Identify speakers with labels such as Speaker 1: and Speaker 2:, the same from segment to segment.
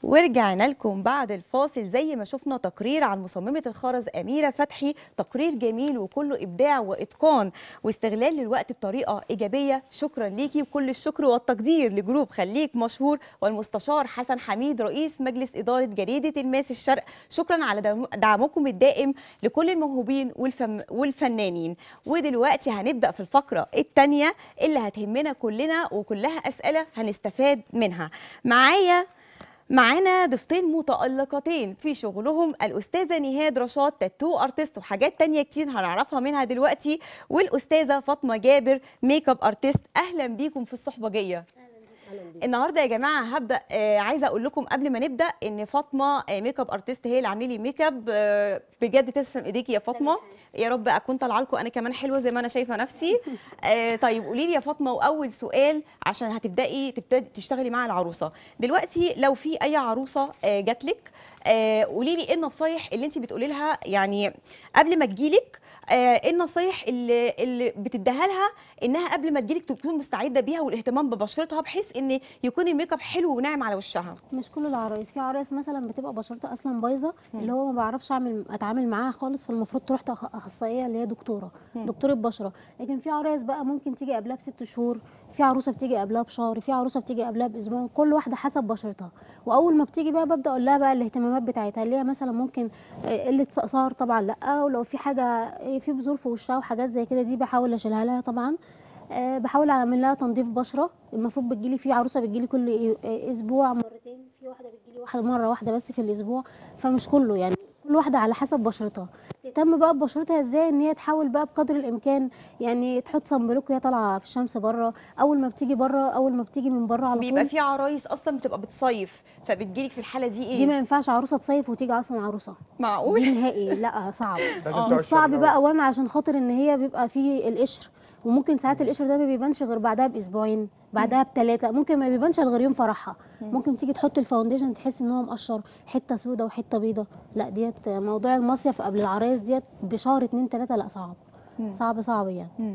Speaker 1: ورجعنا لكم بعد الفاصل زي ما شفنا تقرير عن مصممة الخرز أميرة فتحي تقرير جميل وكله إبداع وإتقان واستغلال للوقت بطريقة إيجابية شكرا ليكي وكل الشكر والتقدير لجروب خليك مشهور والمستشار حسن حميد رئيس مجلس إدارة جريدة الماس الشرق شكرا على دعم- دعمكم الدائم لكل الموهوبين والفم والفنانين ودلوقتي هنبدأ في الفقرة الثانية اللي هتهمنا كلنا وكلها أسئلة هنستفاد منها معايا معانا ضيفتين متألقتين في شغلهم الأستاذة نهاد رشاد تاتو ارتست وحاجات تانية كتير هنعرفها منها دلوقتي والأستاذة فاطمة جابر ميك اب ارتست أهلا بيكم في الصحبجية النهارده يا جماعه هبدا آه عايزه اقول لكم قبل ما نبدا ان فاطمه آه ميك اب ارتست هي اللي عامله لي ميك اب آه بجد تسلم ايديكي يا فاطمه يا رب اكون طالعه لكم انا كمان حلوه زي ما انا شايفه نفسي آه طيب قولي لي يا فاطمه واول سؤال عشان هتبداي تبتدي تشتغلي مع العروسه دلوقتي لو في اي عروسه آه جات لك آه قولي لي ايه النصايح اللي انت بتقولي لها يعني قبل ما تجيلك آه، ايه النصايح اللي اللي بتديها لها انها قبل ما تجيلك تكون مستعده بيها والاهتمام ببشرتها بحيث ان يكون الميك اب حلو وناعم على وشها
Speaker 2: مش كل العرايس في عرايس مثلا بتبقى بشرتها اصلا بايظه اللي هو ما بعرفش اعمل اتعامل معاها خالص فالمفروض تروح تأخ- اخصائيه اللي هي دكتوره دكتوره بشره لكن في عرايس بقى ممكن تيجي قبلها بست شهور في عروسه بتيجي قبلها بشهر في عروسه بتيجي قبلها باسبوع كل واحده حسب بشرتها واول ما بتيجي بقى ببدا اقول لها بقى الاهتمامات بتاعتها اللي هي مثلا ممكن آه، قله سهر طبعا لا ولو في حاجه آه، في بذور في وشها وحاجات زي كده دي بحاول اشيلها لها طبعا آه، بحاول اعمل لها تنظيف بشره المفروض بتجيلي في عروسه بتجيلي كل إيه- آه، اسبوع مرتين في واحده بتجيلي واحده مره واحده بس في الاسبوع فمش كله يعني كل واحده على حسب بشرتها تهتم بقى ببشرتها ازاي ان هي تحاول بقى بقدر الامكان يعني تحط صن بلوك وهي طالعه في الشمس بره اول ما بتيجي بره اول ما بتيجي من بره على
Speaker 1: بيبقى
Speaker 2: طول
Speaker 1: في عرايس اصلا بتبقى بتصيف فبتجيلك في الحاله دي ايه
Speaker 2: دي ما ينفعش عروسه تصيف وتيجي اصلا عروسه
Speaker 1: معقول
Speaker 2: دي نهائي لا صعب
Speaker 3: لازم
Speaker 2: مش
Speaker 3: تقعد
Speaker 2: صعب
Speaker 3: شهر
Speaker 2: بقى اولا عشان خاطر ان هي بيبقى فيه القشر وممكن ساعات القشر ده ما بيبانش غير بعدها باسبوعين بعدها بثلاثه ممكن ما بيبانش إلا غير يوم فرحها ممكن تيجي تحط الفاونديشن تحس ان هو مقشر حته سودة وحته بيضة لا ديت موضوع المصيف قبل العرايس ديت بشهر اتنين تلاته لا صعب صعب صعب يعني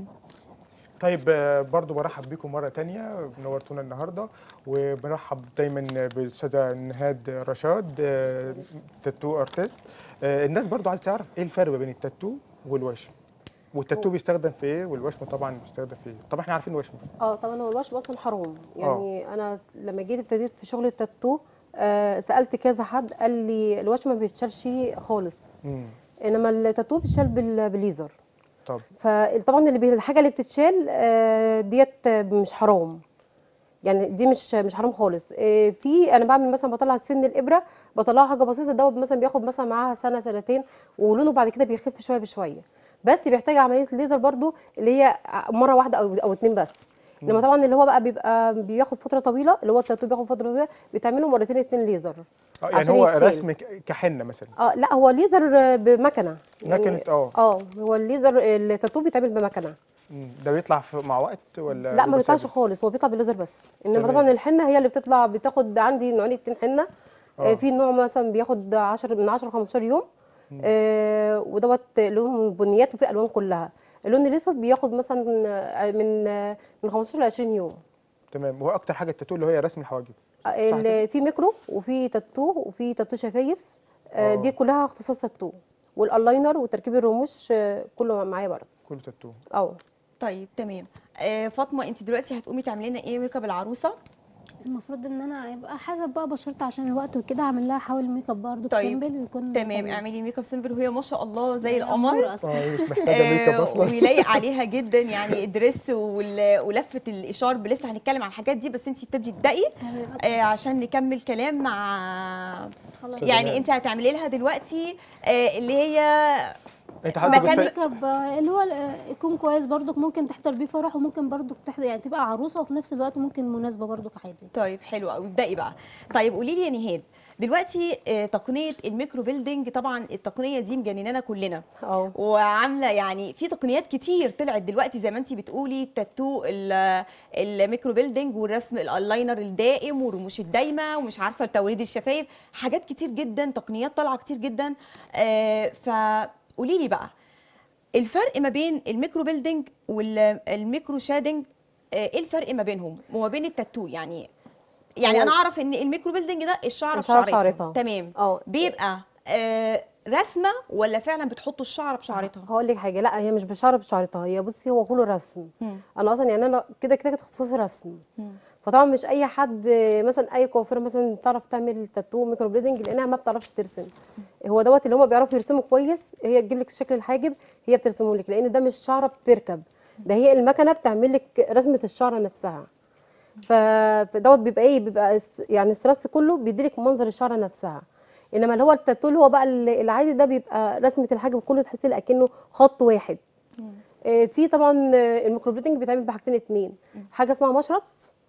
Speaker 3: طيب آه، برضو برحب بيكم مرة تانية نورتونا النهاردة وبنرحب دايما بالأستاذة نهاد رشاد آه، تاتو ارتست آه، الناس برضو عايزة تعرف ايه الفرق بين التاتو والوشم والتاتو بيستخدم في ايه والوشم طبعا بيستخدم في ايه طبعا احنا عارفين الوشم
Speaker 4: اه طبعا هو الوشم اصلا حرام يعني انا لما جيت ابتديت في شغل التاتو آه سالت كذا حد قال لي الوشم ما بيتشالش خالص
Speaker 3: مم.
Speaker 4: انما التاتو بيتشال بال- بالليزر
Speaker 3: طب
Speaker 4: فطبعا اللي بي- الحاجه اللي بتتشال آه ديت مش حرام يعني دي مش مش حرام خالص آه في انا بعمل مثلا بطلع سن الابره بطلعها حاجه بسيطه دوت مثلا بياخد مثلا معاها سنه سنتين ولونه بعد كده بيخف شويه بشويه بس بيحتاج عمليه الليزر برضو اللي هي مره واحده او او اتنين بس انما طبعا اللي هو بقى بيبقى بياخد فتره طويله اللي هو التاتو بياخد فتره طويله بيتعملوا مرتين اتنين ليزر
Speaker 3: آه، يعني
Speaker 4: عشان
Speaker 3: هو
Speaker 4: يتشال.
Speaker 3: رسم ك- كحنة مثلا
Speaker 4: اه لا هو ليزر بمكنه
Speaker 3: مكنة اه
Speaker 4: اه هو الليزر التاتو بيتعمل بمكنه
Speaker 3: مم. ده بيطلع في مع وقت ولا
Speaker 4: لا ما
Speaker 3: بيبقى
Speaker 4: بيطلعش
Speaker 3: ثابت؟
Speaker 4: خالص هو بيطلع بالليزر بس انما
Speaker 3: تمام.
Speaker 4: طبعا الحنه هي اللي بتطلع بتاخد عندي نوعين اتنين حنه
Speaker 3: آه.
Speaker 4: آه. في نوع مثلا بياخد 10 من 10 ل 15 يوم آه ودوت لون بنيات وفي الوان كلها اللون الاسود بياخد مثلا آه، من آه، من 15 ل 20 يوم
Speaker 3: تمام وهو اكتر حاجة التاتو اللي هي رسم الحواجب
Speaker 4: آه، ال- في ميكرو وفي تاتو وفي تاتو شفايف آه
Speaker 3: آه.
Speaker 4: دي كلها اختصاص تاتو والالاينر وتركيب الرموش آه كله معايا برضه
Speaker 3: كله تاتو
Speaker 4: اه
Speaker 1: طيب تمام آه فاطمه انت دلوقتي هتقومي تعملي لنا ايه ميك اب العروسه
Speaker 2: المفروض ان انا يبقى حسب بقى بشرتها عشان الوقت وكده اعمل لها حاول ميك اب برضه
Speaker 1: طيب.
Speaker 2: سيمبل ويكون
Speaker 1: تمام اعملي ميك اب سيمبل وهي ما شاء الله زي
Speaker 2: زي
Speaker 1: القمر
Speaker 2: اصلا
Speaker 3: اه مش محتاجة ميك اب
Speaker 1: آه،
Speaker 3: اصلا
Speaker 1: ويلايق عليها جدا يعني الدريس وال- ولفه الاشارب لسه هنتكلم عن الحاجات دي بس انت ابتدي تبدأي
Speaker 2: تمام.
Speaker 1: آه عشان نكمل كلام مع
Speaker 2: خلاص
Speaker 1: يعني انت هتعملي لها دلوقتي آه اللي هي
Speaker 3: انت حضرتك
Speaker 1: مكان
Speaker 3: بتف-
Speaker 2: ميك اب اللي هو ال- يكون كويس برضك ممكن تحضر بيه فرح وممكن برضك تحضر يعني تبقى عروسه وفي نفس الوقت ممكن مناسبه برضك عادي
Speaker 1: طيب حلو قوي ابدأي بقى طيب قولي لي يا نهاد دلوقتي آه تقنيه الميكرو بيلدينج طبعا التقنيه دي مجننانا كلنا
Speaker 4: اه
Speaker 1: وعامله يعني في تقنيات كتير طلعت دلوقتي زي ما انت بتقولي التاتو ال- الميكرو بيلدينج والرسم الايلاينر الدائم والرموش الدايمه ومش عارفه توريد الشفايف حاجات كتير جدا تقنيات طالعه كتير جدا آه فقولي لي بقى الفرق ما بين الميكرو بيلدينج والميكرو شادنج آه، ايه الفرق ما بينهم وما بين التاتو يعني يعني
Speaker 4: هو-
Speaker 1: انا اعرف ان الميكرو بيلدينج ده الشعره
Speaker 4: الشعرة
Speaker 1: بشعرتها
Speaker 4: بشعرتها.
Speaker 1: تمام
Speaker 4: اه
Speaker 1: بيبقى آه رسمه ولا فعلا بتحطوا الشعره بشعرتها
Speaker 4: هقول لك حاجه لا هي مش بشعر بشعرتها هي بصي هو كله رسم
Speaker 1: مم.
Speaker 4: انا اصلا يعني انا كده كده كنت تخصصي رسم
Speaker 1: مم.
Speaker 4: فطبعا مش اي حد مثلا اي كوافير مثلا بتعرف تعمل تاتو ميكرو بليدنج لانها ما بتعرفش ترسم هو دوت اللي هم بيعرفوا يرسموا كويس هي تجيب لك شكل الحاجب هي بترسمه لك لان ده مش شعره بتركب ده هي المكنه بتعمل لك رسمه الشعره نفسها ف- فدوت بيبقى ايه بيبقى اس- يعني الستريس كله بيديلك منظر الشعره نفسها انما اللي هو التاتو اللي هو بقى ال- العادي ده بيبقى رسمه الحاجب كله تحسي اكنه خط واحد آه، في طبعا آه، الميكروبليدنج بيتعمل بحاجتين اتنين حاجه اسمها مشرط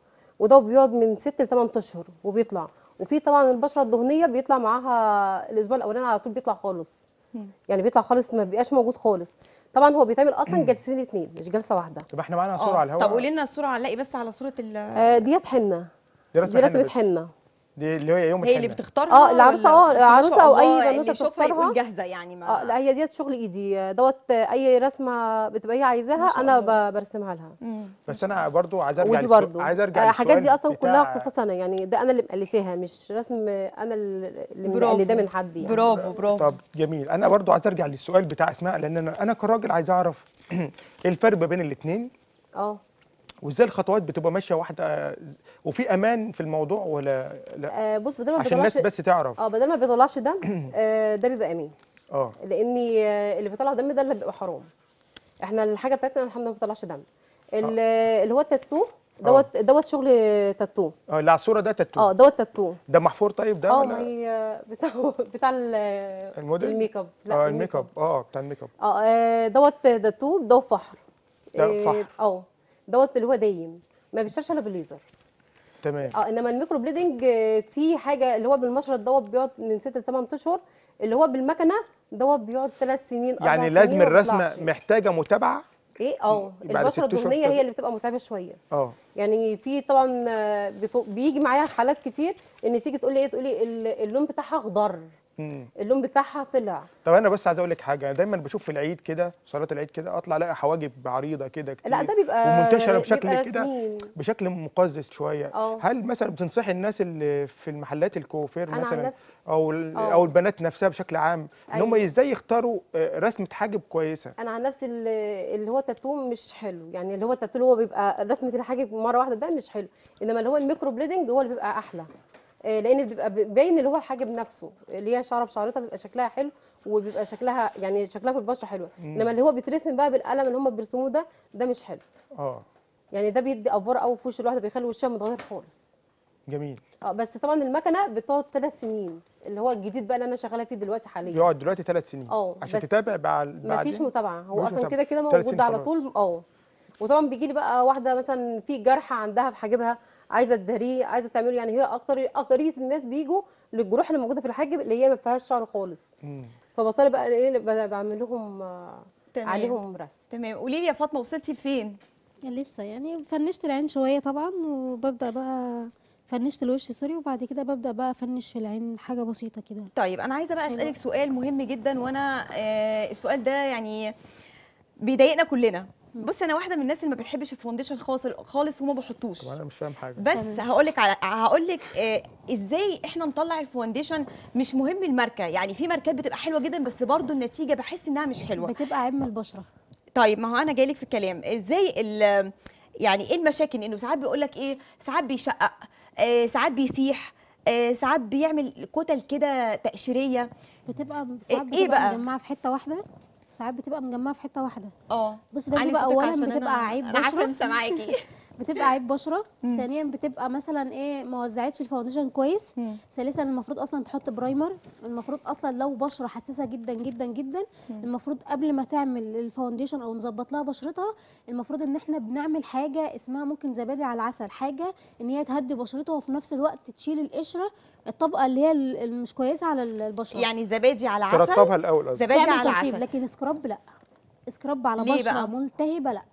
Speaker 4: وده بيقعد من 6 ل 8 اشهر وبيطلع وفي طبعا البشره الدهنيه بيطلع معاها الاسبوع الاولاني على طول بيطلع خالص يعني بيطلع خالص ما بيبقاش موجود خالص طبعا هو بيتعمل اصلا جلستين اتنين مش جلسه واحده
Speaker 3: طب احنا معانا صوره
Speaker 1: اه
Speaker 3: على الهواء
Speaker 1: طب قولي لنا الصوره علقي بس على صوره ال
Speaker 4: آه، ديت حنه
Speaker 3: دي
Speaker 4: دي رسمه
Speaker 3: بس.
Speaker 4: حنه
Speaker 3: دي اللي هي يوم
Speaker 1: هي اللي
Speaker 3: الحنة.
Speaker 1: بتختارها
Speaker 4: اه، العروسة،
Speaker 1: ولا-
Speaker 4: اه،
Speaker 1: بس ما
Speaker 4: العروسة
Speaker 1: شاء
Speaker 4: او أي
Speaker 1: الله
Speaker 4: بنوتة
Speaker 1: اللي يشوفها
Speaker 4: بتختارها.
Speaker 1: يقول جاهزه يعني ما
Speaker 4: اه لا هي ديت شغل ايدي آه، دوت آه، اي رسمه بتبقى هي عايزاها
Speaker 1: شاء
Speaker 4: انا
Speaker 1: الله.
Speaker 4: ب- برسمها لها
Speaker 1: مم.
Speaker 3: بس انا برضو عايز ارجع
Speaker 4: ودي
Speaker 3: للسؤ-
Speaker 4: برضو
Speaker 3: عايز ارجع
Speaker 4: آه، الحاجات دي
Speaker 3: للسؤال
Speaker 4: اصلا كلها
Speaker 3: بتاع-
Speaker 4: اختصاص انا يعني ده انا اللي مؤلفاها مش رسم انا اللي
Speaker 1: برافو.
Speaker 4: مقلداه من حد يعني
Speaker 1: برافو برافو
Speaker 3: طب جميل انا برضو عايز ارجع للسؤال بتاع اسماء لان انا انا كراجل عايز اعرف ايه الفرق ما بين الاثنين
Speaker 4: اه
Speaker 3: وازاي الخطوات بتبقى ماشيه واحده وفي امان في الموضوع ولا لا
Speaker 4: آه، بص بدل ما
Speaker 3: عشان الناس
Speaker 4: بيطلعش
Speaker 3: بس تعرف
Speaker 4: اه بدل ما بيطلعش دم آه، ده بيبقى امين
Speaker 3: اه
Speaker 4: لاني آه، اللي بيطلع دم ده اللي بيبقى حرام احنا الحاجه بتاعتنا الحمد لله ما بيطلعش دم ال- اللي هو التاتو دوت دوت شغل تاتو
Speaker 3: اه اللي على الصوره ده تاتو
Speaker 4: اه دوت تاتو
Speaker 3: ده محفور طيب ده
Speaker 4: اه
Speaker 3: ولا
Speaker 4: ما هي بتاع بتاع ال-
Speaker 3: الموديل؟
Speaker 4: الميك اب
Speaker 3: اه الميك اب اه بتاع الميك اب
Speaker 4: اه آه، دوت تاتو دوت فحر
Speaker 3: ده
Speaker 4: آه،
Speaker 3: فحر.
Speaker 4: اه دوت اللي هو دايم ما بيشتغلش الا بالليزر
Speaker 3: تمام
Speaker 4: اه انما الميكرو بليدنج آه، في حاجه اللي هو بالمشرط دوت بيقعد من 6 ل 8 اشهر اللي هو بالمكنه دوت بيقعد 3 سنين أربع
Speaker 3: يعني
Speaker 4: سنين
Speaker 3: لازم
Speaker 4: ما
Speaker 3: الرسمه
Speaker 4: بيطلعش.
Speaker 3: محتاجه متابعه
Speaker 4: ايه اه
Speaker 3: بعد
Speaker 4: البشره
Speaker 3: ست أشهر
Speaker 4: الدهنيه
Speaker 3: كذا.
Speaker 4: هي اللي بتبقى متعبه شويه
Speaker 3: اه
Speaker 4: يعني في طبعا آه، بتو- بيجي معايا حالات كتير ان تيجي تقول لي ايه تقول لي ال- اللون بتاعها اخضر
Speaker 3: مم.
Speaker 4: اللون بتاعها طلع
Speaker 3: طب انا بس عايز اقول لك حاجه دايما بشوف في العيد كده صلاه العيد كده اطلع الاقي حواجب عريضه كده كتير
Speaker 4: لا ده بيبقى
Speaker 3: ومنتشره بشكل
Speaker 4: بيبقى
Speaker 3: كده
Speaker 4: رسمين.
Speaker 3: بشكل مقزز شويه
Speaker 4: اه.
Speaker 3: هل مثلا بتنصحي الناس اللي في المحلات الكوافير
Speaker 4: انا عن
Speaker 3: مثلا
Speaker 4: نفسي
Speaker 3: او ال-
Speaker 4: اه.
Speaker 3: او البنات نفسها بشكل عام ان هم
Speaker 4: أيوة.
Speaker 3: ازاي يختاروا آه، رسمه حاجب كويسه
Speaker 4: انا عن نفسي ال- اللي هو التاتو مش حلو يعني اللي هو التاتو اللي هو بيبقى رسمه الحاجب مره واحده ده مش حلو انما اللي هو الميكرو بليدنج هو اللي بيبقى احلى آه، لان بيبقى ب- باين اللي هو الحاجب نفسه اللي هي شعره بشعرتها بيبقى شكلها حلو وبيبقى شكلها يعني شكلها في البشره حلوه انما اللي هو بيترسم بقى بالقلم اللي هم بيرسموه ده ده مش حلو
Speaker 3: اه
Speaker 4: يعني ده بيدي افوار قوي في وش الواحده بيخلي وشها متغير خالص
Speaker 3: جميل
Speaker 4: اه بس طبعا المكنه بتقعد ثلاث سنين اللي هو الجديد بقى اللي انا شغاله فيه دلوقتي حاليا
Speaker 3: بيقعد دلوقتي ثلاث سنين
Speaker 4: اه،
Speaker 3: عشان
Speaker 4: بس
Speaker 3: تتابع بعد
Speaker 4: ما فيش متابعه هو
Speaker 3: مفيش
Speaker 4: اصلا
Speaker 3: متابعة.
Speaker 4: كده كده
Speaker 3: تلات
Speaker 4: موجود
Speaker 3: سنين
Speaker 4: على
Speaker 3: خلاص.
Speaker 4: طول اه وطبعا بيجي لي بقى واحده مثلا في جرح عندها في حاجبها عايزه تداريه عايزه تعمله يعني هي اكتر اكتريه الناس بيجوا للجروح اللي موجوده في الحاجب اللي هي ما فيهاش شعر خالص
Speaker 3: مم.
Speaker 4: فبضطر بقى ايه ب- بعمل لهم آه،
Speaker 1: تمام.
Speaker 4: عليهم رسم
Speaker 1: تمام قولي لي يا فاطمه وصلتي لفين
Speaker 2: لسه يعني فنشت العين شويه طبعا وببدا بقى فنشت الوش سوري وبعد كده ببدا بقى افنش في العين حاجه بسيطه كده
Speaker 1: طيب انا عايزه بقى
Speaker 2: عشان
Speaker 1: اسالك سؤال مهم جدا وانا آه السؤال ده يعني بيضايقنا كلنا بص انا واحده من الناس اللي ما بتحبش الفونديشن خالص خالص وما بحطوش
Speaker 3: طب انا مش فاهم حاجه
Speaker 1: بس هقول لك على هقول لك آه ازاي احنا نطلع الفونديشن مش مهم الماركه يعني في ماركات بتبقى حلوه جدا بس برضو النتيجه بحس انها مش حلوه
Speaker 2: بتبقى عيب من البشره
Speaker 1: طيب ما هو انا جايلك في الكلام ازاي ال- يعني ايه المشاكل انه ساعات بيقول لك ايه ساعات بيشقق آه ساعات بيسيح آه ساعات بيعمل كتل كده تقشيريه
Speaker 2: بتبقى ساعات
Speaker 1: إيه
Speaker 2: بتبقى
Speaker 1: بقى؟
Speaker 2: مجمعه في حته واحده وساعات بتبقى مجمعه في حته واحده
Speaker 1: اه
Speaker 2: بص ده
Speaker 1: علي
Speaker 2: بيبقى
Speaker 1: صوتك
Speaker 2: اولا
Speaker 1: عشان
Speaker 2: بتبقى
Speaker 1: أنا-
Speaker 2: عيب
Speaker 1: انا عارفه
Speaker 2: بشره
Speaker 1: مش سامعاكي
Speaker 2: بتبقى عيب بشره ثانيا بتبقى مثلا ايه ما وزعتش الفاونديشن كويس
Speaker 1: مم.
Speaker 2: ثالثا المفروض اصلا تحط برايمر المفروض اصلا لو بشره حساسه جدا جدا جدا المفروض قبل ما تعمل الفاونديشن او نظبط لها بشرتها المفروض ان احنا بنعمل حاجه اسمها ممكن زبادي على العسل حاجه ان هي تهدي بشرتها وفي نفس الوقت تشيل القشره الطبقه اللي هي ال- المش كويسه على البشره
Speaker 1: يعني زبادي على عسل
Speaker 3: ترطبها الاول قصدي
Speaker 1: زبادي
Speaker 2: تعمل
Speaker 1: على
Speaker 2: ترطيب
Speaker 1: عسل
Speaker 2: لكن سكراب لا سكراب على
Speaker 1: ليه
Speaker 2: بشره
Speaker 1: بقى؟
Speaker 2: ملتهبه لا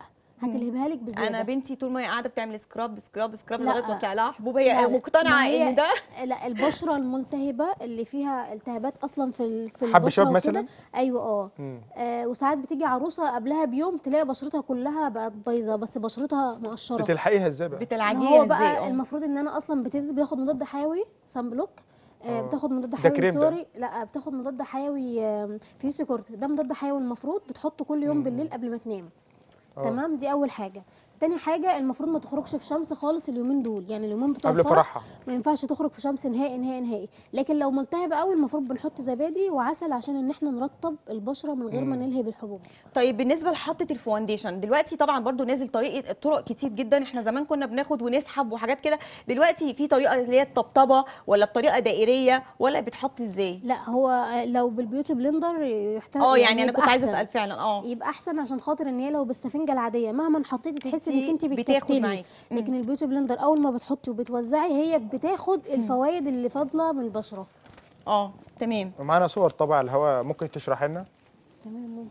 Speaker 2: هتلهبها لك بزياده
Speaker 1: انا بنتي طول ما هي قاعده بتعمل سكراب سكراب سكراب
Speaker 2: لا.
Speaker 1: لغايه ما طلع لها حبوب
Speaker 2: لا،
Speaker 1: هي
Speaker 2: لا.
Speaker 1: مقتنعه
Speaker 2: ما هي-
Speaker 1: ان ده
Speaker 2: لا البشره الملتهبه اللي فيها التهابات اصلا في ال- في
Speaker 3: حب
Speaker 2: البشره
Speaker 3: شباب
Speaker 2: وكده
Speaker 3: مثلا؟
Speaker 2: ايوه اه
Speaker 3: مم.
Speaker 2: آه، وساعات بتيجي عروسه قبلها بيوم تلاقي بشرتها كلها بقت بايظه بس بشرتها مقشره
Speaker 3: بتلحقيها ازاي بقى؟
Speaker 2: ما
Speaker 1: بتلعجيها
Speaker 2: هو
Speaker 1: ازاي
Speaker 2: بقى
Speaker 1: اه
Speaker 2: المفروض ان انا اصلا بتدي باخد مضاد حيوي سان بلوك آه،
Speaker 3: آه.
Speaker 2: بتاخد مضاد
Speaker 3: ده
Speaker 2: حيوي
Speaker 3: كريم ده؟
Speaker 2: سوري لا بتاخد مضاد حيوي آم، فيوسيكورت ده مضاد حيوي المفروض بتحطه كل يوم
Speaker 3: مم.
Speaker 2: بالليل قبل ما تنام
Speaker 3: آه.
Speaker 2: تمام دي اول حاجه تاني حاجه المفروض ما تخرجش في شمس خالص اليومين دول يعني اليومين بتوع
Speaker 3: قبل
Speaker 2: الفرح
Speaker 3: فرحها
Speaker 2: ما ينفعش تخرج في شمس نهائي نهائي نهائي لكن لو ملتهبه قوي المفروض بنحط زبادي وعسل عشان ان احنا نرطب البشره من غير ما
Speaker 3: مم.
Speaker 2: نلهب الحبوب
Speaker 1: طيب بالنسبه لحطه الفونديشن دلوقتي طبعا برضو نازل طريقه طرق كتير جدا احنا زمان كنا بناخد ونسحب وحاجات كده دلوقتي في طريقه اللي هي الطبطبه ولا بطريقه دائريه ولا بتحط ازاي
Speaker 2: لا هو آه، لو بالبيوتي بلندر يحتاج
Speaker 1: اه يعني انا
Speaker 2: يبقى
Speaker 1: كنت عايزه
Speaker 2: أحسن.
Speaker 1: اسال فعلا اه
Speaker 2: يبقى احسن عشان خاطر ان هي لو بالسفنجه العاديه مهما حطيتي تحسي
Speaker 1: بتي-
Speaker 2: انك انت
Speaker 1: بتاخد
Speaker 2: بتكتلي
Speaker 1: معاكي. مم.
Speaker 2: لكن البيوتي بلندر اول ما بتحطي وبتوزعي هي بتاخد الفوائد اللي فاضله من البشره
Speaker 1: اه تمام
Speaker 3: ومعانا صور طبعا على الهواء ممكن تشرح لنا
Speaker 2: تمام ممكن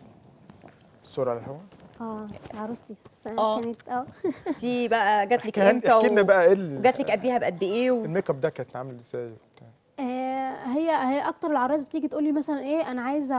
Speaker 3: الصورة على الهواء
Speaker 2: اه عروستي
Speaker 1: آه.
Speaker 2: كانت اه
Speaker 1: دي بقى جات لك
Speaker 3: احكي
Speaker 1: امتى
Speaker 3: احكي لنا
Speaker 1: و-
Speaker 3: بقى ايه ال-
Speaker 1: وجات لك قبليها بقد ايه و...
Speaker 3: الميك اب ده كانت عامل ازاي وبتاع؟
Speaker 2: آه، هي هي اكتر العرايس بتيجي تقول لي مثلا ايه انا عايزه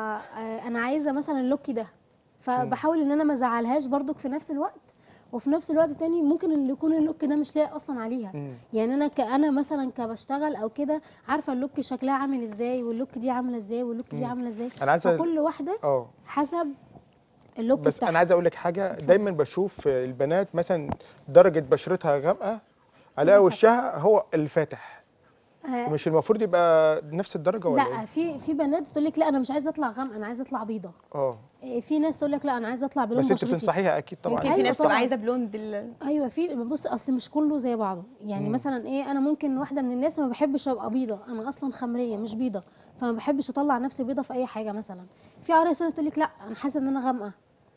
Speaker 2: آه، انا عايزه مثلا اللوك ده فبحاول ان انا ما ازعلهاش برضك في نفس الوقت وفي نفس الوقت تاني ممكن اللي يكون اللوك ده مش لايق اصلا عليها
Speaker 3: مم.
Speaker 2: يعني انا كأنا مثلا كبشتغل او كده عارفه اللوك شكلها عامل ازاي واللوك دي عامله ازاي واللوك دي
Speaker 3: مم.
Speaker 2: عامله ازاي
Speaker 3: انا عايز أ-
Speaker 2: فكل واحده
Speaker 3: اه
Speaker 2: حسب اللوك
Speaker 3: بس
Speaker 2: بتاعها
Speaker 3: انا عايز اقول لك حاجه دايما بشوف البنات مثلا درجه بشرتها غامقه على وشها هو الفاتح
Speaker 2: آه،
Speaker 3: مش المفروض يبقى نفس الدرجه ولا
Speaker 2: لا
Speaker 3: ايه
Speaker 2: في في بنات تقول لك لا انا مش عايزه اطلع غامقه انا عايزه اطلع بيضه
Speaker 3: اه
Speaker 2: آه، في ناس تقول لك لا انا عايزه اطلع بلون
Speaker 3: بس انت
Speaker 2: بشرتي
Speaker 3: بتنصحيها اكيد طبعا
Speaker 1: ممكن في
Speaker 2: أيوة
Speaker 1: ناس تبقى
Speaker 2: طبعاً.
Speaker 1: عايزه بلوند ال...
Speaker 2: ايوه في بص اصل مش كله زي بعضه يعني
Speaker 3: مم.
Speaker 2: مثلا ايه انا ممكن واحده من الناس ما بحبش ابقى بيضه انا اصلا خمريه مش بيضه فما بحبش اطلع نفسي بيضه في اي حاجه مثلا في عرايس تانية تقول لك لا انا حاسه ان انا غامقه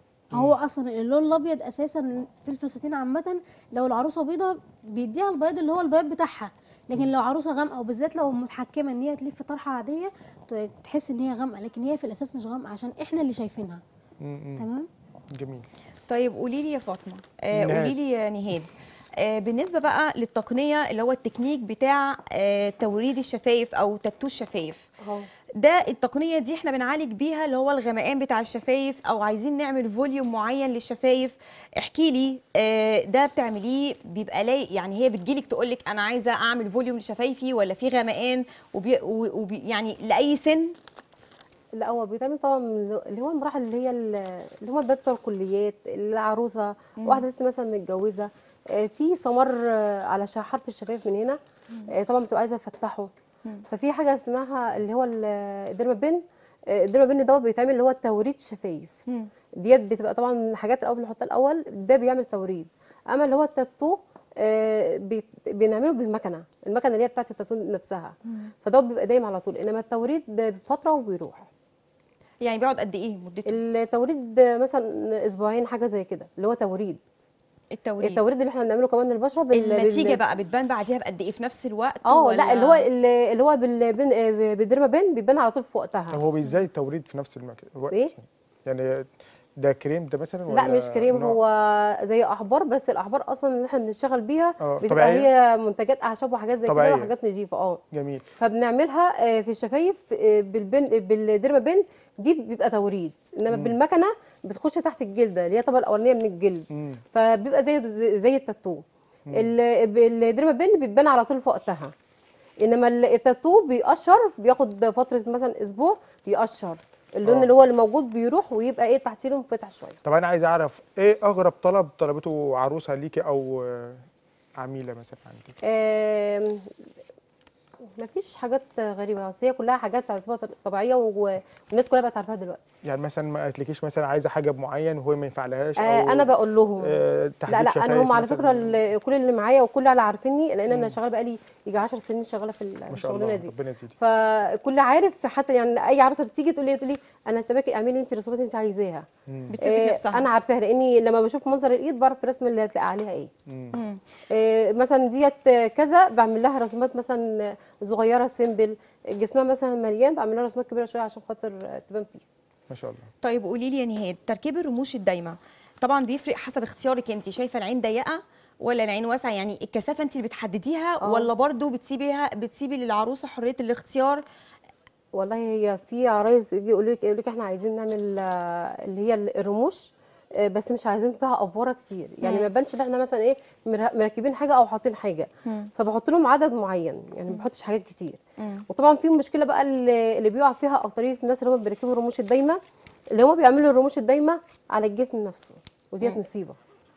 Speaker 2: هو اصلا اللون الابيض اساسا في الفساتين عامه لو العروسه بيضه بيديها البياض اللي هو البياض بتاعها لكن لو عروسه غامقه وبالذات لو متحكمه ان هي تلف طرحه عاديه ت- تحس ان هي غامقه لكن هي في الاساس مش غامقه عشان احنا اللي شايفينها
Speaker 3: مم، مم.
Speaker 2: تمام
Speaker 3: جميل
Speaker 1: طيب قولي لي يا فاطمه آه
Speaker 3: نهاد.
Speaker 1: قولي لي يا نهاد آه بالنسبه بقى للتقنيه اللي هو التكنيك بتاع آه توريد الشفايف او تاتو الشفايف
Speaker 4: اهو
Speaker 1: ده التقنيه دي احنا بنعالج بيها اللي هو الغمقان بتاع الشفايف او عايزين نعمل فوليوم معين للشفايف احكي لي آه، ده بتعمليه بيبقى لايق يعني هي بتجيلك تقول لك انا عايزه اعمل فوليوم لشفايفي ولا في غمقان وبي وبي يعني لاي سن
Speaker 4: لا هو بيتعمل طبعا من اللي هو المراحل اللي هي ال- اللي هم البنات بتوع الكليات العروسه واحده ست مثلا متجوزه آه، في سمر آه، على ش- حرف الشفايف من هنا آه، طبعا بتبقى عايزه تفتحه ففي حاجه اسمها اللي هو ال- الديرمابين آه، الديرمابين دوت بيتعمل اللي هو توريد شفايف ديت بتبقى طبعا حاجات الاول بنحطها الاول ده بيعمل توريد اما اللي هو التاتو آه، بيت- بنعمله بالمكنه المكنه اللي هي بتاعت التاتو نفسها فده بيبقى دايم على طول انما التوريد ده بفتره وبيروح
Speaker 1: يعني بيقعد قد ايه مدته
Speaker 4: التوريد مثلا اسبوعين حاجه زي كده اللي هو توريد
Speaker 1: التوريد
Speaker 4: التوريد اللي احنا بنعمله كمان للبشره بال-
Speaker 1: النتيجه
Speaker 4: بال-
Speaker 1: بقى بتبان بعديها بقد ايه في نفس الوقت
Speaker 4: اه
Speaker 1: ولا
Speaker 4: لا اللي هو اللي هو بال- بين- آه، بالديرمابين بيبان على طول في
Speaker 3: طب
Speaker 4: وقتها
Speaker 3: هو ازاي التوريد في نفس المكان الوقت
Speaker 4: ايه
Speaker 3: يعني ده كريم ده مثلا
Speaker 4: لا
Speaker 3: ولا
Speaker 4: مش كريم
Speaker 3: نوع؟
Speaker 4: هو زي احبار بس الاحبار اصلا اللي احنا بنشتغل بيها
Speaker 3: آه،
Speaker 4: بتبقى
Speaker 3: طبيعية؟
Speaker 4: هي منتجات اعشاب وحاجات زي كده
Speaker 3: طبيعية.
Speaker 4: وحاجات نظيفه اه
Speaker 3: جميل
Speaker 4: فبنعملها آه، في الشفايف آه، بالبن بالديرمابين دي بيبقى توريد انما بالمكنه بتخش تحت الجلده اللي هي الطبقه الاولانيه من الجلد
Speaker 3: مم.
Speaker 4: فبيبقى زي زي التاتو ال- الديرمابين بيبان على طول في وقتها انما ال- التاتو بيقشر بياخد فتره مثلا اسبوع بيقشر اللون
Speaker 3: آه.
Speaker 4: اللي هو اللي موجود بيروح ويبقى ايه تحتيه لون فاتح شويه
Speaker 3: طب انا عايز اعرف ايه اغرب طلب طلبته عروسه ليكي او آه، عميله مثلا عندك
Speaker 4: آم، مفيش حاجات غريبه بس هي كلها حاجات تعتبر طبيعيه و- والناس كلها بقت عارفاها دلوقتي
Speaker 3: يعني مثلا ما قالتلكيش مثلا عايزه حاجه معين وهو ما ينفعلهاش
Speaker 4: آه انا بقول لهم
Speaker 3: آه تحديد
Speaker 4: لا لا
Speaker 3: شفايف
Speaker 4: انا هم على
Speaker 3: مثلاً.
Speaker 4: فكره ال- كل اللي معايا وكل اللي عارفيني لان انا شغاله بقالي يجي 10 سنين شغاله في ال-
Speaker 3: ما شاء
Speaker 4: الشغلانه
Speaker 3: الله
Speaker 4: دي
Speaker 3: ربنا يزيدك
Speaker 4: فكل عارف حتى يعني اي عروسه بتيجي تقول لي تقول لي انا سيبك اعملي انت الرسومات اللي انت عايزاها
Speaker 1: بتسيبك
Speaker 4: آه،
Speaker 1: نفسها
Speaker 4: انا عارفاها لاني لما بشوف منظر الايد بعرف الرسمه اللي هتلاقي عليها ايه
Speaker 1: مم.
Speaker 4: آه، مثلا ديت كذا بعمل لها رسومات مثلا صغيره سيمبل جسمها مثلا مليان بعمل لها رسومات كبيره شويه عشان خاطر تبان فيها
Speaker 3: ما شاء الله
Speaker 1: طيب قولي لي يا نهاد تركيب الرموش الدايمه طبعا بيفرق حسب اختيارك انت شايفه العين ضيقه ولا العين واسعه يعني الكثافه انت اللي بتحدديها
Speaker 4: آه.
Speaker 1: ولا برضو بتسيبيها بتسيبي للعروسه حريه الاختيار
Speaker 4: والله هي في عرايس يجي يقول لك يقول لك احنا عايزين نعمل آه، اللي هي الرموش آه، بس مش عايزين فيها افوره كتير يعني
Speaker 1: مم.
Speaker 4: ما يبانش ان احنا مثلا ايه مر- مركبين حاجه او حاطين حاجه فبحط لهم عدد معين يعني ما بحطش حاجات كتير
Speaker 1: مم.
Speaker 4: وطبعا في مشكله بقى اللي اللي بيقع فيها اكتريه الناس اللي هم بيركبوا الرموش الدايمه اللي هم بيعملوا الرموش الدايمه على الجسم نفسه وديت نصيبه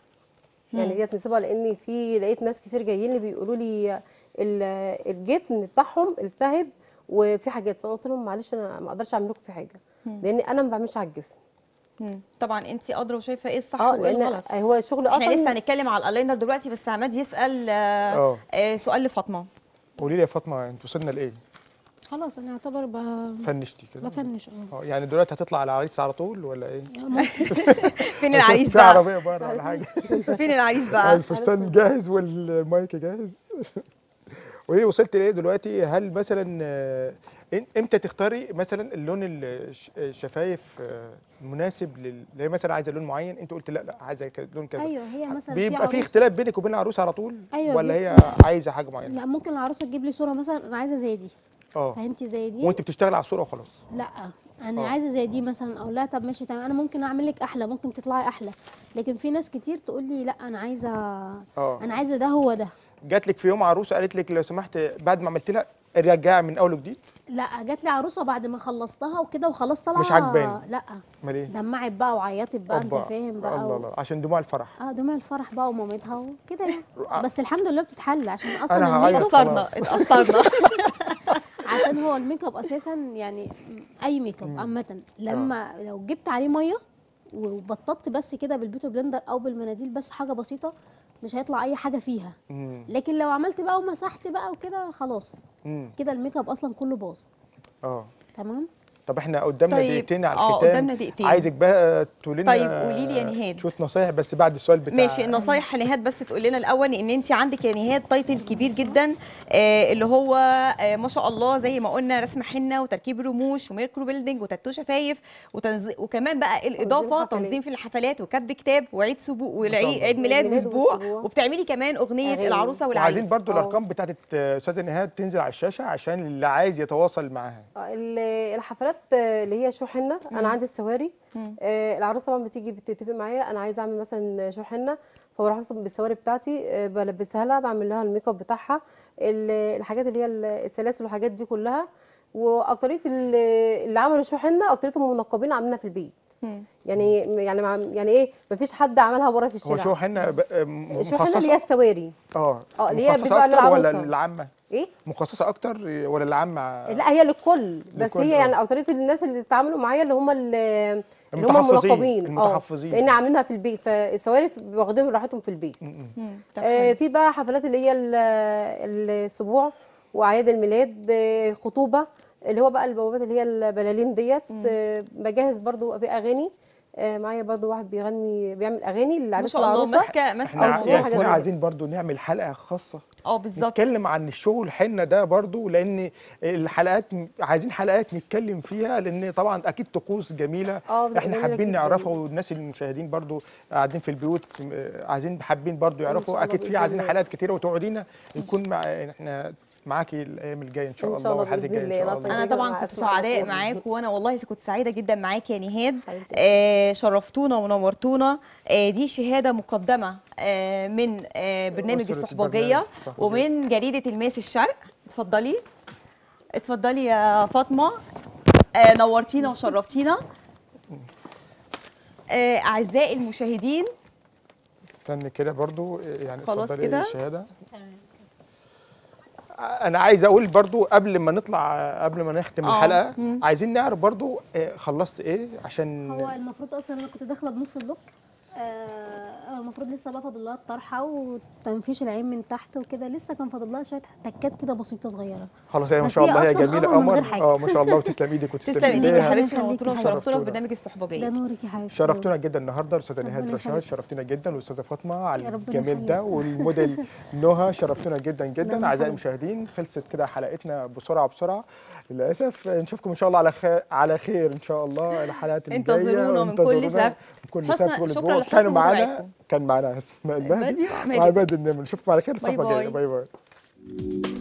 Speaker 4: يعني ديت نصيبه لان في لقيت ناس كتير جايين لي بيقولوا لي ال- الجفن بتاعهم التهب وفي حاجات فانا قلت لهم معلش انا ما اقدرش اعمل لكم في حاجه لان انا ما بعملش على الجفن
Speaker 1: مم. طبعا انت ادرى وشايفه ايه الصح
Speaker 4: اه
Speaker 1: وايه
Speaker 4: لان
Speaker 1: الغلط
Speaker 4: هو الشغل
Speaker 1: احنا
Speaker 4: اصلا
Speaker 1: لسه هنتكلم على الالاينر دلوقتي بس عماد يسال آه
Speaker 3: اه
Speaker 1: آه سؤال لفاطمه
Speaker 3: قولي لي يا فاطمه انت وصلنا لايه
Speaker 2: خلاص انا اعتبر ب-
Speaker 3: فنشتي كده
Speaker 2: بفنش اه
Speaker 3: اه يعني دلوقتي هتطلع على العريس على طول ولا ايه
Speaker 2: ممكن
Speaker 1: فين العريس
Speaker 3: في
Speaker 1: بقى
Speaker 3: عربيه بره ولا حاجه
Speaker 1: فين العريس بقى
Speaker 3: الفستان جاهز والمايك جاهز وليه وصلت لايه دلوقتي هل مثلا آه، إن- امتى تختاري مثلا اللون الش- الشفايف آه، مناسب لل اللي هي مثلا عايزه لون معين انت قلت لا لا عايزه ك- لون كذا
Speaker 2: ايوه هي مثلا
Speaker 3: بيبقى في
Speaker 2: عروسة-
Speaker 3: اختلاف بينك وبين العروس على طول
Speaker 2: أيوة،
Speaker 3: ولا
Speaker 2: بي-
Speaker 3: هي عايزه حاجه معينه
Speaker 2: لا ممكن العروسه تجيب لي صوره مثلا انا عايزه زي دي
Speaker 3: اه
Speaker 2: فهمتي زي دي
Speaker 3: وانت بتشتغل على الصوره وخلاص
Speaker 2: لا انا
Speaker 3: آه.
Speaker 2: عايزه زي دي مثلا اقول لها طب ماشي تمام انا ممكن اعمل لك احلى ممكن تطلعي احلى لكن في ناس كتير تقول لي لا انا عايزه
Speaker 3: اه
Speaker 2: انا عايزه ده هو ده
Speaker 3: جات لك في يوم عروسه قالت لك لو سمحت بعد ما عملت لها رجعي من اول وجديد
Speaker 2: لا جات لي عروسه بعد ما خلصتها وكده وخلاص طالعه
Speaker 3: مش عجباني.
Speaker 2: لا
Speaker 3: امال ايه
Speaker 2: دمعت بقى وعيطت بقى انت
Speaker 3: أوبا.
Speaker 2: فاهم بقى
Speaker 3: الله
Speaker 2: و...
Speaker 3: الله عشان دموع الفرح
Speaker 2: اه دموع الفرح بقى ومامتها وكده يعني
Speaker 3: آه.
Speaker 2: بس الحمد لله بتتحل عشان اصلا
Speaker 3: أنا
Speaker 2: الميك
Speaker 3: هعيط
Speaker 2: اب
Speaker 1: اتأثرنا اتأثرنا
Speaker 2: عشان هو الميك اب اساسا يعني اي ميك اب عامه لما لو جبت عليه ميه وبططت بس كده بالبيوتي بلندر او بالمناديل بس حاجه بسيطه مش هيطلع اي حاجه فيها
Speaker 3: امم
Speaker 2: لكن لو عملت بقى ومسحت بقى وكده خلاص
Speaker 3: امم
Speaker 2: كده الميك اب اصلا كله باظ
Speaker 3: اه
Speaker 2: تمام
Speaker 3: طب احنا قدامنا
Speaker 1: طيب،
Speaker 3: دقيقتين على
Speaker 1: آه،
Speaker 3: الختام
Speaker 1: قدامنا دقيقتين.
Speaker 3: عايزك بقى تقولي لنا
Speaker 1: طيب، قولي لي يا نهاد.
Speaker 3: شويه نصايح بس بعد السؤال بتاع
Speaker 1: ماشي النصايح نهاد بس تقول لنا الاول ان انت عندك يا نهاد تايتل كبير جدا آه اللي هو آه ما شاء الله زي ما قلنا رسم حنه وتركيب رموش وميركرو بيلدينج وتاتو شفايف وتنظ... وكمان بقى الاضافه
Speaker 4: حفلات.
Speaker 1: تنظيم في الحفلات وكتب كتاب وعيد سبوع
Speaker 3: ما شاء
Speaker 1: والعيد
Speaker 3: الله.
Speaker 1: عيد ميلاد
Speaker 4: عيد ميلاد
Speaker 1: واسبوع
Speaker 4: وأسبوع.
Speaker 1: وبتعملي كمان اغنيه
Speaker 4: أغاني.
Speaker 1: العروسه والعريس
Speaker 3: وعايزين برضو
Speaker 4: آه.
Speaker 3: الارقام بتاعت استاذه نهاد تنزل على الشاشه عشان اللي عايز يتواصل معاها
Speaker 4: آه، ال- الحفلات آه، اللي هي شو حنه انا عندي السواري
Speaker 1: مم.
Speaker 4: آه، العروسه طبعا بتيجي بتتفق معايا انا عايزه اعمل مثلا شو حنه فبروح اطلب بالسواري بتاعتي آه، بلبسها لها بعمل لها الميك اب بتاعها ال- الحاجات اللي هي ال- السلاسل والحاجات دي كلها واكتريه ال- اللي عملوا شو حنه اكتريتهم منقبين عاملينها في البيت
Speaker 1: مم.
Speaker 4: يعني يعني مع يعني ايه مفيش حد عملها بره في
Speaker 3: هو
Speaker 4: الشارع
Speaker 3: شو حنا ب-
Speaker 4: شو حنه اللي هي
Speaker 3: مخصصه
Speaker 4: السواري
Speaker 3: اه
Speaker 4: اه، اللي هي
Speaker 3: مخصصة
Speaker 4: بيبقى
Speaker 3: أكتر ولا
Speaker 4: للعروسة.
Speaker 3: العامه
Speaker 4: ايه
Speaker 3: مخصصه اكتر ولا العامه
Speaker 4: لا هي للكل بس
Speaker 3: للكل،
Speaker 4: هي
Speaker 3: اه.
Speaker 4: يعني اكتريه الناس اللي اتعاملوا معايا اللي هم ال- اللي هم
Speaker 3: المتحفظين،
Speaker 4: المنقبين اه
Speaker 3: المتحفظين.
Speaker 4: لان عاملينها في البيت فالسواري واخدين راحتهم في البيت
Speaker 3: م- م.
Speaker 1: مم. طب
Speaker 4: آه
Speaker 1: حلو.
Speaker 4: في بقى حفلات اللي هي ال- السبوع واعياد الميلاد آه خطوبه اللي هو بقى البوابات اللي هي البلالين ديت آه بجهز برضو في اغاني آه معايا برضو واحد بيغني بيعمل اغاني
Speaker 1: ما
Speaker 4: للعريس
Speaker 1: شاء الله
Speaker 4: والعروسه
Speaker 1: ماسكه ماسكه
Speaker 3: احنا
Speaker 1: الموضوع
Speaker 3: يا
Speaker 4: حاجة زي
Speaker 3: ياسمين
Speaker 4: كده.
Speaker 3: عايزين برضو نعمل حلقه خاصه
Speaker 1: اه بالظبط
Speaker 3: نتكلم عن الشغل الحنه ده برضو لان الحلقات عايزين حلقات نتكلم فيها لان طبعا اكيد طقوس جميله
Speaker 4: اه بتبقى
Speaker 3: احنا
Speaker 4: جميلة
Speaker 3: حابين
Speaker 4: جداً.
Speaker 3: نعرفها والناس المشاهدين برضو قاعدين في البيوت آه، عايزين حابين برضو
Speaker 4: شاء
Speaker 3: يعرفوا
Speaker 4: الله
Speaker 3: اكيد في
Speaker 4: بإذن
Speaker 3: عايزين
Speaker 4: الله.
Speaker 3: حلقات كتيره وتقعدينا نكون مع احنا معاكي الايام الجايه ان شاء
Speaker 4: إن
Speaker 3: الله
Speaker 4: شاء الله
Speaker 3: والحلقات
Speaker 4: بإذن
Speaker 3: الجايه ان
Speaker 4: الله.
Speaker 3: شاء الله
Speaker 1: انا
Speaker 4: جدا
Speaker 1: طبعا
Speaker 4: مع
Speaker 1: كنت
Speaker 4: أسماء على
Speaker 1: سعداء
Speaker 4: طول.
Speaker 1: معاك وانا والله كنت سعيده جدا معاك يا نهاد
Speaker 4: حبيبتي.
Speaker 1: آه شرفتونا ونورتونا آه دي شهاده مقدمه آه من آه برنامج
Speaker 3: أسرة
Speaker 1: الصحبجيه
Speaker 3: البرنامج الصحبجية.
Speaker 1: ومن جريده الماس الشرق اتفضلي اتفضلي يا فاطمه آه نورتينا وشرفتينا آه اعزائي المشاهدين
Speaker 3: استني كده برضو يعني
Speaker 1: خلاص
Speaker 3: اتفضلي
Speaker 1: كده؟
Speaker 3: الشهاده انا عايز اقول برضو قبل ما نطلع قبل ما نختم
Speaker 1: آه.
Speaker 3: الحلقه
Speaker 1: مم.
Speaker 3: عايزين نعرف برضو آه، خلصت ايه عشان
Speaker 2: هو المفروض اصلا انا كنت داخله بنص اللوك آه المفروض لسه بقى فاضل لها الطرحه وتنفيش العين من تحت وكده لسه كان فاضل لها شويه تكات كده بسيطه صغيره
Speaker 3: خلاص هي ما
Speaker 2: بس
Speaker 3: شاء
Speaker 2: هي
Speaker 3: الله هي
Speaker 2: أصلاً
Speaker 3: جميله
Speaker 2: قمر من
Speaker 3: قمر
Speaker 2: غير حاجة.
Speaker 3: اه ما شاء الله وتسلم ايدك وتسلم
Speaker 1: تسلم ايديك يا
Speaker 3: ايديها
Speaker 1: حبيبتي
Speaker 2: يخليك
Speaker 1: نورتونا
Speaker 2: يا
Speaker 1: وشرفتونا في
Speaker 3: شرفتونا.
Speaker 1: برنامج
Speaker 2: ده
Speaker 1: الصحبجيه
Speaker 2: نورك يا حبيبتي
Speaker 3: شرفتونا جدا النهارده استاذه نهاد
Speaker 2: ربنا
Speaker 3: رشاد
Speaker 2: يخليك.
Speaker 3: شرفتونا جدا والاستاذه فاطمه على
Speaker 2: يا ربنا
Speaker 3: الجميل ده
Speaker 2: يخليك.
Speaker 3: والموديل نهى شرفتونا جدا جدا
Speaker 2: ربنا
Speaker 3: اعزائي
Speaker 2: يخليك.
Speaker 3: المشاهدين خلصت كده حلقتنا بسرعه بسرعه للاسف نشوفكم ان شاء الله على خير على خير ان شاء الله الحلقات الجايه
Speaker 1: انتظرونا من كل
Speaker 3: انتظرونا
Speaker 1: سبت.
Speaker 3: من كل
Speaker 1: حسن-
Speaker 3: سبت كل
Speaker 1: شكراً
Speaker 3: اسبوع
Speaker 1: لحسن
Speaker 3: كانوا معانا
Speaker 1: متابعتكم.
Speaker 3: كان معانا اسماء البهدي
Speaker 1: البهدي وأحمد
Speaker 3: وعباد النمر نشوفكم على خير
Speaker 1: باي
Speaker 3: الصحبه الجايه
Speaker 1: باي.
Speaker 3: باي باي